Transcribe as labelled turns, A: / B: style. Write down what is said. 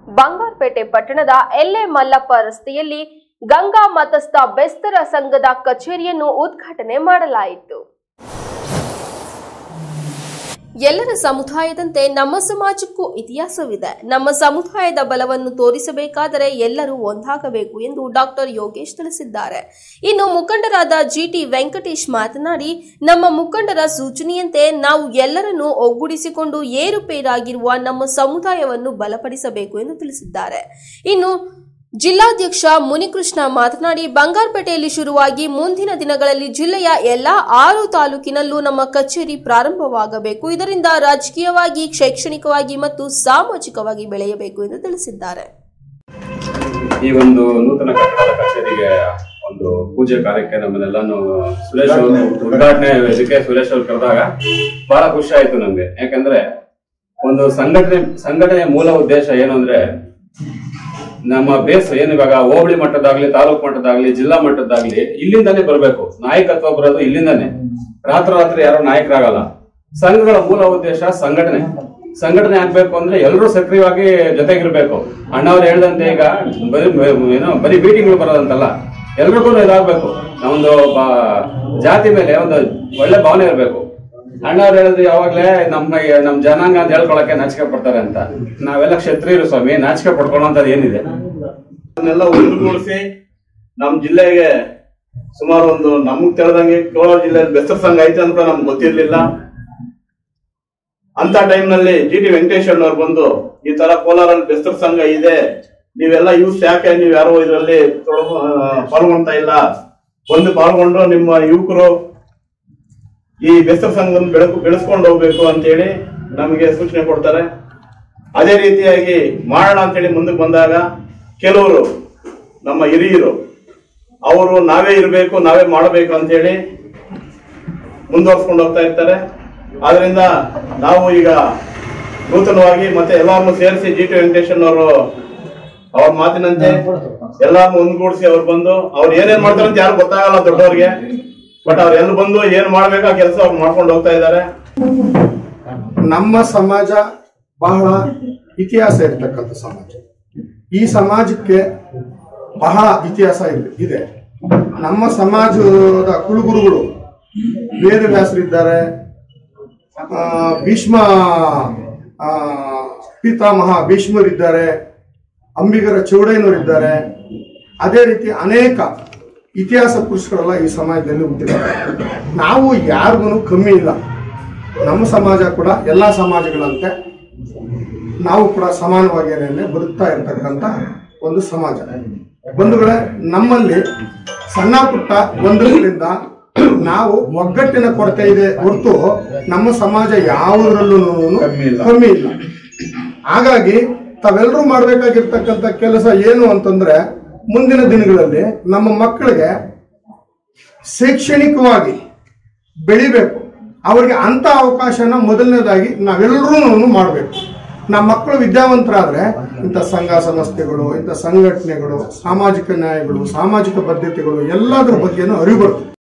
A: ಬಂಗಾರಪೇಟೆ ಪಟ್ಟಣದ ಎಲ್ಎ ಮಲ್ಲಪ್ಪ ರಸ್ತೆಯಲ್ಲಿ ಗಂಗಾ ಮತಸ್ಥ ಬೆಸ್ತರ ಸಂಘದ ಕಚೇರಿಯನ್ನು ಉದ್ಘಾಟನೆ ಮಾಡಲಾಯಿತು ಎಲ್ಲರ ಸಮುದಾಯದಂತೆ ನಮ್ಮ ಸಮಾಜಕ್ಕೂ ಇತಿಹಾಸವಿದೆ ನಮ್ಮ ಸಮುದಾಯದ ಬಲವನ್ನು ತೋರಿಸಬೇಕಾದರೆ ಎಲ್ಲರೂ ಒಂದಾಗಬೇಕು ಎಂದು ಡಾಕ್ಟರ್ ಯೋಗೇಶ್ ತಿಳಿಸಿದ್ದಾರೆ ಇನ್ನು ಮುಖಂಡರಾದ ಜಿಟಿ ವೆಂಕಟೇಶ್ ಮಾತನಾಡಿ ನಮ್ಮ ಮುಖಂಡರ ಸೂಚನೆಯಂತೆ ನಾವು ಎಲ್ಲರನ್ನೂ ಒಗ್ಗೂಡಿಸಿಕೊಂಡು ಏರುಪೇರಾಗಿರುವ ನಮ್ಮ ಸಮುದಾಯವನ್ನು ಬಲಪಡಿಸಬೇಕು ಎಂದು ತಿಳಿಸಿದ್ದಾರೆ ಇನ್ನು ಜಿಲ್ಲಾಧ್ಯಕ್ಷ ಮುನಿಕೃಷ್ಣ ಮಾತನಾಡಿ ಬಂಗಾರಪೇಟೆಯಲ್ಲಿ ಶುರುವಾಗಿ ಮುಂದಿನ ದಿನಗಳಲ್ಲಿ ಜಿಲ್ಲೆಯ ಎಲ್ಲಾ ಆರು ತಾಲೂಕಿನಲ್ಲೂ ನಮ್ಮ ಕಚೇರಿ ಪ್ರಾರಂಭವಾಗಬೇಕು ಇದರಿಂದ ರಾಜಕೀಯವಾಗಿ ಶೈಕ್ಷಣಿಕವಾಗಿ ಮತ್ತು ಸಾಮಾಜಿಕವಾಗಿ ಬೆಳೆಯಬೇಕು ಎಂದು ತಿಳಿಸಿದ್ದಾರೆ
B: ಈ ಒಂದು ನೂತನ ಕಟ್ಟಡದ ಕಚೇರಿಗೆ ಒಂದು ಪೂಜೆ ಕಾರ್ಯಕ್ಕೆ ನಮ್ಮನ್ನೆಲ್ಲಾನು ಸುರೇಶ್ ಅವರು ಉದ್ಘಾಟನೆ ಇದಕ್ಕೆ ಸುರೇಶ್ ಅವರು ಕರೆದಾಗ ಬಹಳ ಖುಷಿ ಆಯ್ತು ನಮ್ಗೆ ಯಾಕಂದ್ರೆ ಒಂದು ಸಂಘಟನೆ ಸಂಘಟನೆಯ ಮೂಲ ಉದ್ದೇಶ ಏನು ಅಂದ್ರೆ ನಮ್ಮ ಬೇಸ್ ಏನು ಇವಾಗ ಹೋಬಳಿ ಮಟ್ಟದಾಗ್ಲಿ ತಾಲೂಕು ಮಟ್ಟದಾಗ್ಲಿ ಜಿಲ್ಲಾ ಮಟ್ಟದಾಗ್ಲಿ ಇಲ್ಲಿಂದಾನೇ ಬರಬೇಕು ನಾಯಕತ್ವ ಬರೋದು ಇಲ್ಲಿಂದಾನೆ ರಾತ್ರೋರಾತ್ರಿ ಯಾರೋ ನಾಯಕರಾಗಲ್ಲ ಸಂಘಗಳ ಮೂಲ ಉದ್ದೇಶ ಸಂಘಟನೆ ಸಂಘಟನೆ ಆಗ್ಬೇಕು ಅಂದ್ರೆ ಎಲ್ಲರೂ ಸಕ್ರಿಯವಾಗಿ ಜೊತೆಗಿರ್ಬೇಕು ಅಣ್ಣವ್ರು ಹೇಳ್ದಂತೆ ಈಗ ಬರೀ ಏನೋ ಬರೀ ಮೀಟಿಂಗ್ ಬರೋದಂತಲ್ಲ ಎಲ್ರಿಗೂ ಇದಾಗ್ಬೇಕು ನಾವೊಂದು ಬ- ಜಾತಿ ಮೇಲೆ ಒಂದು ಒಳ್ಳೆ ಭಾವನೆ ಇರಬೇಕು ಅಣ್ಣವ್ರು ಹೇಳಿದ್ರು ಯಾವಾಗ್ಲೇ ನಮ್ಮ ನಮ್ ಜನಾಂಗ ಅಂತ ಹೇಳ್ಕೊಳಕ್ಕೆ ನಾಚಿಕೆ ಪಡ್ತಾರೆ ಅಂತ ನಾವೆಲ್ಲ ಕ್ಷತ್ರಿಯರು ಸ್ವಾಮಿ ನಾಚಿಕೆ ಪಡ್ಕೊಳ್ಳೋಂಥದ್ದು ಏನಿದೆ
C: ಅದನ್ನೆಲ್ಲ ಒಟ್ಟುಗೂಡಿಸಿ ನಮ್ಮ ಜಿಲ್ಲೆಗೆ ಸುಮಾರು ಒಂದು ನಮಗ್ ತಿಳಿದಂಗೆ ಕೋಲಾರ ಜಿಲ್ಲೆಯಲ್ಲಿ ಬೆಸ್ತರ ಸಂಘ ಐತೆ ಅಂತ ಕೂಡ ನಮ್ಗೆ ಗೊತ್ತಿರ್ಲಿಲ್ಲ ಅಂತ time ನಲ್ಲಿ ಜಿ ಟಿ ವೆಂಕಟೇಶ್ ಅವ್ರು ಬಂದು ಈ ತರ ಕೋಲಾರಲ್ಲಿ ಬೆಸ್ತರ ಸಂಘ ಇದೆ ನೀವೆಲ್ಲ ಯೂಸ್ ಯಾಕೆ ನೀವು ಯಾರು ಇದರಲ್ಲಿ ತೊಡಗು ಆ, ಪಾಲ್ಗೊಳ್ತಾ ಇಲ್ಲ ಒಂದು ಪಾಲ್ಗೊಂಡು ನಿಮ್ಮ ಯುವಕರು ಈ ಬೆಸ್ತರ ಸಂಘವನ್ನು ಬೆಳಕು ಬೆಳೆಸ್ಕೊಂಡು ಹೋಗ್ಬೇಕು ಅಂತೇಳಿ ನಮಗೆ ಸೂಚನೆ ಕೊಡ್ತಾರೆ ಅದೇ ರೀತಿಯಾಗಿ ಮಾಡೋಣ ಅಂತೇಳಿ ಮುಂದಕ್ಕೆ ಬಂದಾಗ ಕೆಲವರು ನಮ್ಮ ಹಿರಿಯರು ಅವರು ನಾವೇ ಇರಬೇಕು ನಾವೇ ಮಾಡಬೇಕು ಅಂತೇಳಿ ಮುಂದುವರ್ಸ್ಕೊಂಡು ಹೋಗ್ತಾ ಇರ್ತಾರೆ ಆದ್ರಿಂದ ನಾವು ಈಗ ನೂತನವಾಗಿ ಮತ್ತೆ ಎಲ್ಲಾರನ್ನು ಸೇರಿಸಿ ಜಿ ಟಿ ವೆಂಕಟೇಶನ್ ಅವರು ಅವ್ರ ಮಾತಿನಂತೆ ಎಲ್ಲಾರನ್ನು ಒಂದ್ಗೂಡಿಸಿ ಅವ್ರು ಬಂದು ಅವ್ರು ಏನೇನ್ ಮಾಡ್ತಾರೆ ಅಂತ ಯಾರು ಗೊತ್ತಾಗಲ್ಲ ದೊಡ್ಡವ್ರಿಗೆ ಬಟ್ ಅವ್ರು ಎಲ್ಲಿ ಬಂದು ಏನ್ ಮಾಡ್ಬೇಕು ಆ ಕೆಲಸ ಅವ್ರು ಮಾಡ್ಕೊಂಡು ಹೋಗ್ತಾ ಇದ್ದಾರೆ
D: ನಮ್ಮ ಸಮಾಜ ಬಹಳ ಇತಿಹಾಸ ಇರ್ತಕ್ಕಂಥ ಸಮಾಜ ಈ ಸಮಾಜಕ್ಕೆ ಬಹಳ ಇತಿಹಾಸ ಇದೆ- ಇದೆ ನಮ್ಮ ಸಮಾಜದ ಕುಲಗುರುಗಳು ವೇದವ್ಯಾಸರಿದ್ದಾರೆ ಆ, ಭೀಷ್ಮ ಆ, ಪಿತಾಮಹ ಭೀಷ್ಮರಿದ್ದಾರೆ ಅಂಬಿಗರ ಚೌಡಯ್ಯನವರಿದ್ದಾರೆ ಅದೇ ರೀತಿ ಅನೇಕ ಇತಿಹಾಸ ಪುರುಷರೆಲ್ಲ ಈ ಸಮಾಜದಲ್ಲಿ ಹುಟ್ಟಿದ್ದಾರೆ ನಾವು ಯಾರಿಗೂ ಕಮ್ಮಿ ಇಲ್ಲ ನಮ್ಮ ಸಮಾಜ ಕೂಡ ಎಲ್ಲ ಸಮಾಜಗಳಂತೆ ನಾವು ಕೂಡ ಸಮಾನವಾಗಿ ಬದುಕ್ತಾ ಇರ್ತಕ್ಕಂಥ ಒಂದು ಸಮಾಜ ಬಂಧುಗಳೇ ನಮ್ಮಲ್ಲಿ ಸಣ್ಣ ಪುಟ್ಟ ಗೊಂದಲಗಳಿಂದ ನಾವು ಒಗ್ಗಟ್ಟಿನ ಕೊರತೆ ಇದೆ ಹೊರತು ನಮ್ಮ ಸಮಾಜ ಯಾವುದರಲ್ಲೂ ಕಮ್ಮಿ ಇಲ್ಲ ಹಾಗಾಗಿ ತಾವೆಲ್ಲರೂ ಮಾಡ್ಬೇಕಾಗಿರ್ತಕ್ಕಂಥ ಕೆಲಸ ಏನು ಅಂತಂದ್ರೆ ಮುಂದಿನ ದಿನಗಳಲ್ಲಿ ನಮ್ಮ ಮಕ್ಕಳಿಗೆ ಶೈಕ್ಷಣಿಕವಾಗಿ ಬೆಳಿಬೇಕು ಅವರಿಗೆ ಅಂತ ಅವಕಾಶನ ಮೊದಲನೇದಾಗಿ ನಾವೆಲ್ಲರೂ ಮಾಡಬೇಕು ನಮ್ಮ ಮಕ್ಕಳು ವಿದ್ಯಾವಂತರಾದ್ರೆ ಇಂಥ ಸಂಘ ಸಂಸ್ಥೆಗಳು ಇಂಥ ಸಂಘಟನೆಗಳು ಸಾಮಾಜಿಕ ನ್ಯಾಯಗಳು ಸಾಮಾಜಿಕ ಬದ್ಧತೆಗಳು ಎಲ್ಲದರ ಬಗ್ಗೆನೂ ಅರಿವು ಬರುತ್ತೆ